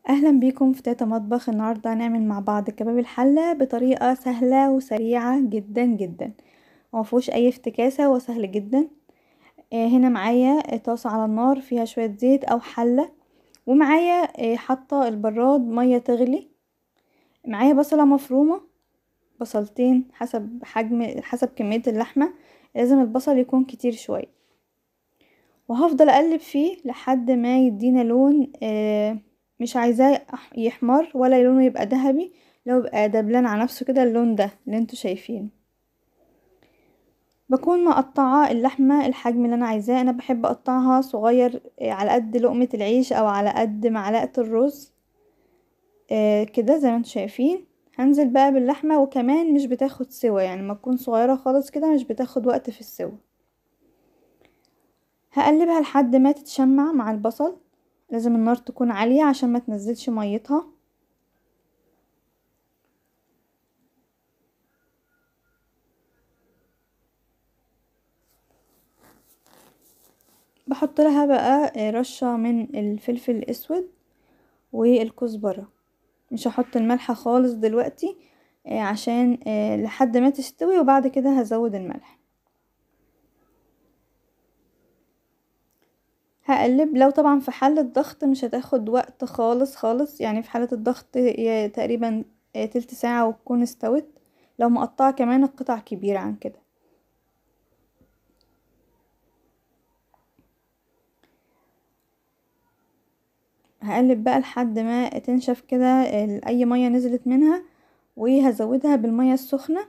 اهلا بيكم في تاتا مطبخ النهارده هنعمل مع بعض كباب الحله بطريقه سهله وسريعه جدا جدا ومفيهوش اي افتكاسه هو سهل جدا آه هنا معايا طاسه على النار فيها شويه زيت او حله ومعايا آه حاطه البراد ميه تغلي معايا بصله مفرومه بصلتين حسب حجم حسب كميه اللحمه لازم البصل يكون كتير شويه وهفضل اقلب فيه لحد ما يدينا لون آه مش عايزاه يحمر ولا لونه يبقى ذهبي لو يبقى دبلان على نفسه كده اللون ده اللي انتوا شايفينه بكون مقطعة اللحمة الحجم اللي انا عايزاه انا بحب اقطعها صغير على قد لقمة العيش او على قد معلقة الرز آه كده زي ما انتوا شايفين هنزل بقى باللحمة وكمان مش بتاخد سوا يعني ما تكون صغيرة خالص كده مش بتاخد وقت في السوا هقلبها لحد ما تتشمع مع البصل لازم النار تكون عالية عشان ما تنزلش ميتها بحط لها بقى رشة من الفلفل الاسود والكزبرة مش هحط الملح خالص دلوقتي عشان لحد ما تستوي وبعد كده هزود الملح هقلب لو طبعا في حالة ضغط مش هتاخد وقت خالص خالص يعني في حالة الضغط هي تقريبا تلت ساعة وتكون استوت لو مقطعة كمان القطع كبيرة عن كده هقلب بقى لحد ما تنشف كده اي مية نزلت منها وهزودها بالمية السخنة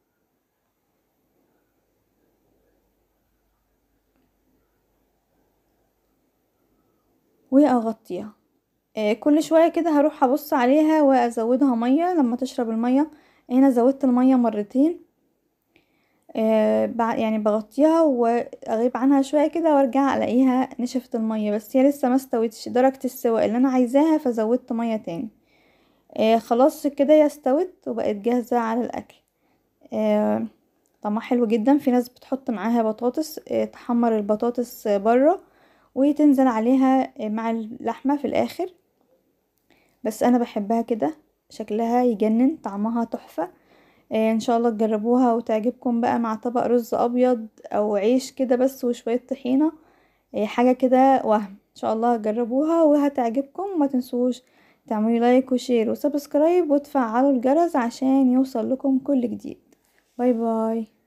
واغطيها آه كل شوية كده هروح ابص عليها وازودها مية لما تشرب المية هنا زودت المية مرتين آه يعني بغطيها واغيب عنها شوية كده وارجع الاقيها نشفت المية بس هي لسه ما استوتش درجة السوا اللي انا عايزاها فزودت مية تاني آه خلاص كده هي استوت وبقت جاهزة على الاكل آه طعمها حلو جدا في ناس بتحط معاها بطاطس تحمر البطاطس بره وتنزل عليها مع اللحمة في الاخر بس انا بحبها كده شكلها يجنن طعمها تحفة ان شاء الله تجربوها وتعجبكم بقى مع طبق رز ابيض او عيش كده بس وشوية طحينة حاجة كده وهم ان شاء الله جربوها وهتعجبكم وما تنسوش تعملوا لايك وشير وسبسكرايب وتفعلوا الجرس عشان يوصل لكم كل جديد باي باي